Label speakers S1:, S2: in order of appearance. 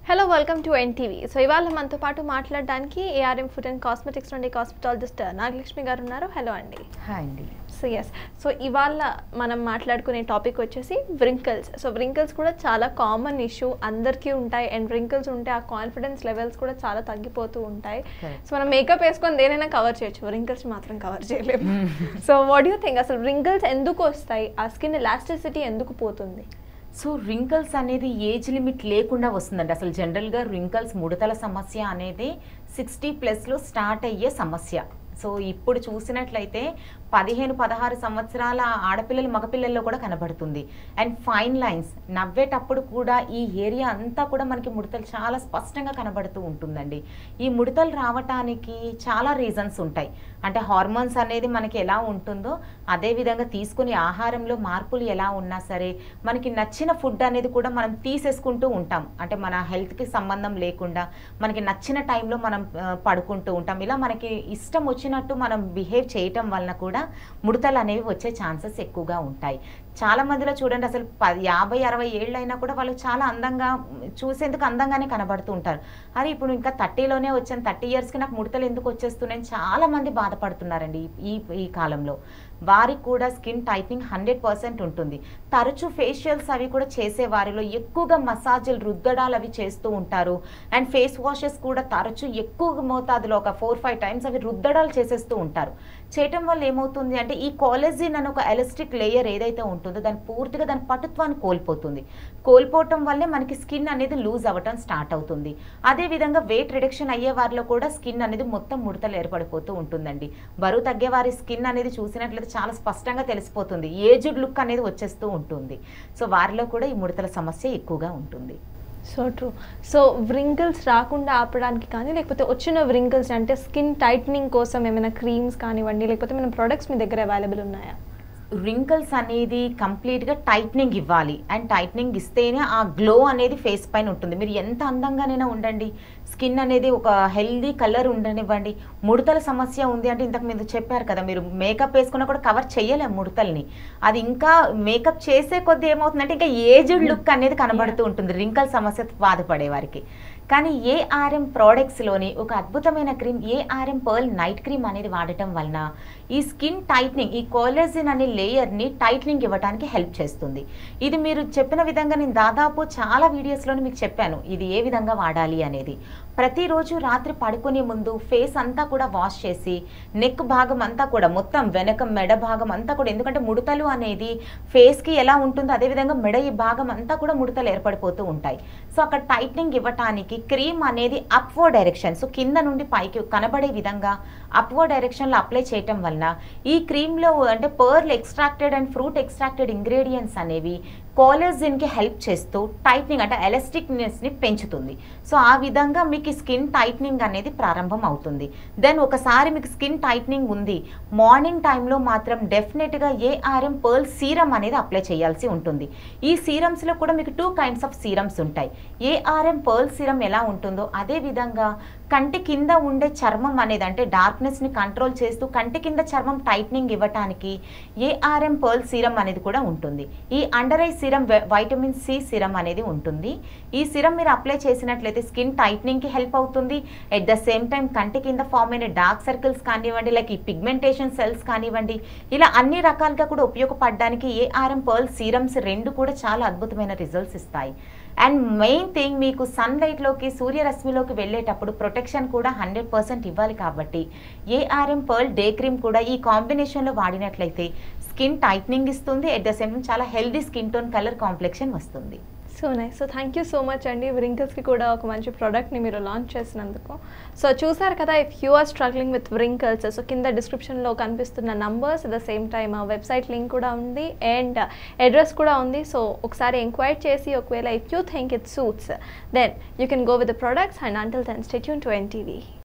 S1: Hello welcome to NTV so ఇవాళ మనతో పాటు మాట్లాడడానికి ఏఆర్ఎం ఫుడ్ అండ్ కాస్మెటిక్స్ నుండి కాస్మెటాలజిస్ట్ నాగలక్ష్మి గారు ఉన్నారు హలో అండి
S2: హాయ్ అండి
S1: సో ఎస్ సో ఇవాళ మనం మాట్లాడుకునే టాపిక్ వచ్చేసి వ్రింకిల్స్ సో వ్రింకిల్స్ కూడా చాలా కామన్ ఇష్యూ అందరికీ ఉంటాయి అండ్ వ్రింకిల్స్ ఉంటే ఆ కాన్ఫిడెన్స్ లెవెల్స్ కూడా చాలా తగ్గిపోతూ ఉంటాయి
S2: Correct.
S1: సో మనం మేకప్ వేసుకొని దేనైనా కవర్ చేయొచ్చు వ్రింకిల్స్ మాత్రం కవర్ చేయలేము సో వాట్ యూ థింక్ అసలు వ్రింకిల్స్ ఎందుకు వస్తాయి ఆ స్కిన్ ఎలాస్టిసిటీ ఎందుకు పోతుంది
S2: సో రింకల్స్ అనేది ఏజ్ లిమిట్ లేకుండా వస్తుందండి అసలు జనరల్గా రింకల్స్ ముడతల సమస్య అనేది సిక్స్టీ ప్లస్లో స్టార్ట్ అయ్యే సమస్య సో ఇప్పుడు చూసినట్లయితే పదిహేను పదహారు సంవత్సరాల ఆడపిల్లలు మగపిల్లల్లో కూడా కనబడుతుంది అండ్ ఫైన్ లైన్స్ నవ్వేటప్పుడు కూడా ఈ ఏరియా అంతా కూడా మనకి ముడతలు చాలా స్పష్టంగా కనబడుతూ ఉంటుందండి ఈ ముడతలు రావటానికి చాలా రీజన్స్ ఉంటాయి అంటే హార్మోన్స్ అనేది మనకి ఎలా ఉంటుందో అదే విధంగా తీసుకునే ఆహారంలో మార్పులు ఎలా ఉన్నా సరే మనకి నచ్చిన ఫుడ్ అనేది కూడా మనం తీసేసుకుంటూ ఉంటాం అంటే మన హెల్త్కి సంబంధం లేకుండా మనకి నచ్చిన టైంలో మనం ఆ, పడుకుంటూ ఉంటాం ఇలా మనకి ఇష్టం వచ్చినట్టు మనం బిహేవ్ చేయటం వలన కూడా ముడతలు అనేవి వచ్చే ఛాన్సెస్ ఎక్కువగా ఉంటాయి చాలా మందిలో చూడండి అసలు పది యాభై అరవై ఏళ్ళు అయినా కూడా వాళ్ళు చాలా అందంగా చూసేందుకు అందంగానే కనబడుతూ ఉంటారు అరే ఇప్పుడు ఇంకా థర్టీలోనే వచ్చాను థర్టీ ఇయర్స్కి నాకు ముడతలు ఎందుకు వచ్చేస్తున్నాయని చాలా మంది బాధపడుతున్నారండి ఈ ఈ కాలంలో వారికి కూడా స్కిన్ టైట్నింగ్ హండ్రెడ్ పర్సెంట్ ఉంటుంది తరచూ ఫేషియల్స్ అవి కూడా చేసే వారిలో ఎక్కువగా మసాజులు రుద్దడాలు అవి చేస్తూ ఉంటారు అండ్ ఫేస్ వాషెస్ కూడా తరచూ ఎక్కువ మోతాదులో ఒక ఫోర్ ఫైవ్ టైమ్స్ అవి రుద్దడాలు చేసేస్తూ ఉంటారు చేయటం వల్ల ఏమవుతుంది అంటే ఈ కాలేజిన్ అని ఒక ఎలస్టిక్ లేయర్ ఏదైతే ఉంటుందో దాని పూర్తిగా దాని పటుత్వాన్ని కోల్పోతుంది కోల్పోవటం వల్లే మనకి స్కిన్ అనేది లూజ్ అవ్వటం స్టార్ట్ అవుతుంది అదే విధంగా వెయిట్ రిడక్షన్ అయ్యే వారిలో కూడా స్కిన్ అనేది మొత్తం ముడతలు ఏర్పడిపోతూ ఉంటుందండి బరువు తగ్గే వారి స్కిన్ అనేది చూసినట్లయితే చాలా స్పష్టంగా తెలిసిపోతుంది ఏజ్డ్ లుక్ అనేది వచ్చేస్తూ ఉంటుంది సో వారిలో కూడా ఈ ముడతల సమస్య ఎక్కువగా ఉంటుంది
S1: సో ట్రూ సో వ్రింకిల్స్ రాకుండా ఆపడానికి కానీ లేకపోతే వచ్చిన వ్రింకిల్స్ అంటే స్కిన్ టైట్నింగ్ కోసం ఏమైనా క్రీమ్స్ కానివ్వండి లేకపోతే ఏమైనా ప్రొడక్ట్స్ మీ దగ్గర అవైలబుల్ ఉన్నాయా
S2: రింకల్స్ అనేది కంప్లీట్గా టైట్నింగ్ ఇవ్వాలి అండ్ టైట్నింగ్ ఇస్తేనే ఆ గ్లో అనేది ఫేస్ పైన ఉంటుంది మీరు ఎంత అందంగానైనా ఉండండి స్కిన్ అనేది ఒక హెల్దీ కలర్ ఉండనివ్వండి ముడతల సమస్య ఉంది అంటే ఇంతకు మీరు చెప్పారు కదా మీరు మేకప్ వేసుకున్నా కూడా కవర్ చేయలేము ముడతల్ని అది ఇంకా మేకప్ చేసే కొద్దీ ఏమవుతుందంటే ఇంకా ఏజ్డ్ లుక్ అనేది కనబడుతూ ఉంటుంది రింకల్ సమస్య బాధపడే వారికి కానీ ఏఆర్ఎం ప్రోడక్ట్స్లోని ఒక అద్భుతమైన cream ARM pearl night cream అనేది వాడటం వలన ఈ స్కిన్ టైట్నింగ్ ఈ కోలెజిన్ అనే లేయర్ని టైట్నింగ్ ఇవ్వడానికి హెల్ప్ చేస్తుంది ఇది మీరు చెప్పిన విధంగా నేను దాదాపు చాలా వీడియోస్లోనే మీకు చెప్పాను ఇది ఏ విధంగా వాడాలి అనేది ప్రతిరోజు రాత్రి పడుకునే ముందు ఫేస్ అంతా కూడా వాష్ చేసి నెక్ భాగం అంతా కూడా మొత్తం వెనక మెడ భాగం అంతా కూడా ఎందుకంటే ముడతలు అనేది ఫేస్కి ఎలా ఉంటుందో అదేవిధంగా మెడ ఈ భాగం అంతా కూడా ముడతలు ఏర్పడిపోతూ ఉంటాయి సో అక్కడ టైట్నింగ్ ఇవ్వటానికి క్రీమ్ అనేది అప్వో డైరెక్షన్ సో కింద నుండి పైకి కనబడే విధంగా అప్వో డైరెక్షన్లో అప్లై చేయటం వలన ఈ క్రీమ్లో అంటే pearl extracted and fruit extracted ingredients అనేవి కోలెజిన్కి హెల్ప్ చేస్తూ టైట్నింగ్ అంటే ఎలాస్టిక్నెస్ని పెంచుతుంది సో ఆ విధంగా మీకు స్కిన్ టైట్నింగ్ అనేది ప్రారంభం అవుతుంది దెన్ ఒకసారి మీకు స్కిన్ టైట్నింగ్ ఉంది మార్నింగ్ టైంలో మాత్రం డెఫినెట్గా ఏఆర్ఎం పర్ల్ సీరం అనేది అప్లై చేయాల్సి ఉంటుంది ఈ సీరమ్స్లో కూడా మీకు టూ కైండ్స్ ఆఫ్ సీరమ్స్ ఉంటాయి ఏఆర్ఎం పర్ల్ సీరం ఎలా ఉంటుందో అదే విధంగా కంటి కింద ఉండే చర్మం అనేది అంటే డార్క్నెస్ని కంట్రోల్ చేస్తూ కంటి కింద చర్మం టైట్నింగ్ ఇవ్వటానికి ఏఆర్ఎం పర్ల్ సీరం అనేది కూడా ఉంటుంది ఈ under eye serum vitamin C serum అనేది ఉంటుంది ఈ సీరం మీరు అప్లై చేసినట్లయితే స్కిన్ టైట్నింగ్కి హెల్ప్ అవుతుంది ఎట్ ద సేమ్ టైం కంటి కింద ఫామ్ అయిన డార్క్ సర్కిల్స్ కానివ్వండి లైక్ ఈ పిగ్మెంటేషన్ సెల్స్ కానివ్వండి ఇలా అన్ని రకాలుగా కూడా ఉపయోగపడడానికి ఏఆర్ఎం పర్ల్ సీరమ్స్ రెండు కూడా చాలా అద్భుతమైన రిజల్ట్స్ ఇస్తాయి అండ్ మెయిన్ థింగ్ మీకు సన్లైట్లోకి సూర్యరశ్మిలోకి వెళ్ళేటప్పుడు ప్రొటెక్షన్ కూడా హండ్రెడ్ పర్సెంట్ ఇవ్వాలి కాబట్టి ఏఆర్ఎం పర్ల్ డే క్రీమ్ కూడా ఈ కాంబినేషన్లో వాడినట్లయితే స్కిన్ టైట్నింగ్ ఇస్తుంది ఎట్ ద సేమ్ టైం చాలా healthy skin tone colour complexion వస్తుంది
S1: so nice so thank you so much అండి వ్రింకిల్స్కి కూడా ఒక మంచి ప్రోడక్ట్ని మీరు లాంచ్ చేసినందుకు సో చూసారు కదా if you are struggling with wrinkles so కింద డిస్క్రిప్షన్లో కనిపిస్తున్న numbers at the same time website link కూడా ఉంది అండ్ అడ్రస్ కూడా ఉంది సో ఒకసారి ఎంక్వైర్ చేసి ఒకవేళ if you think it suits then you can go with the products and until then stay tune to NTV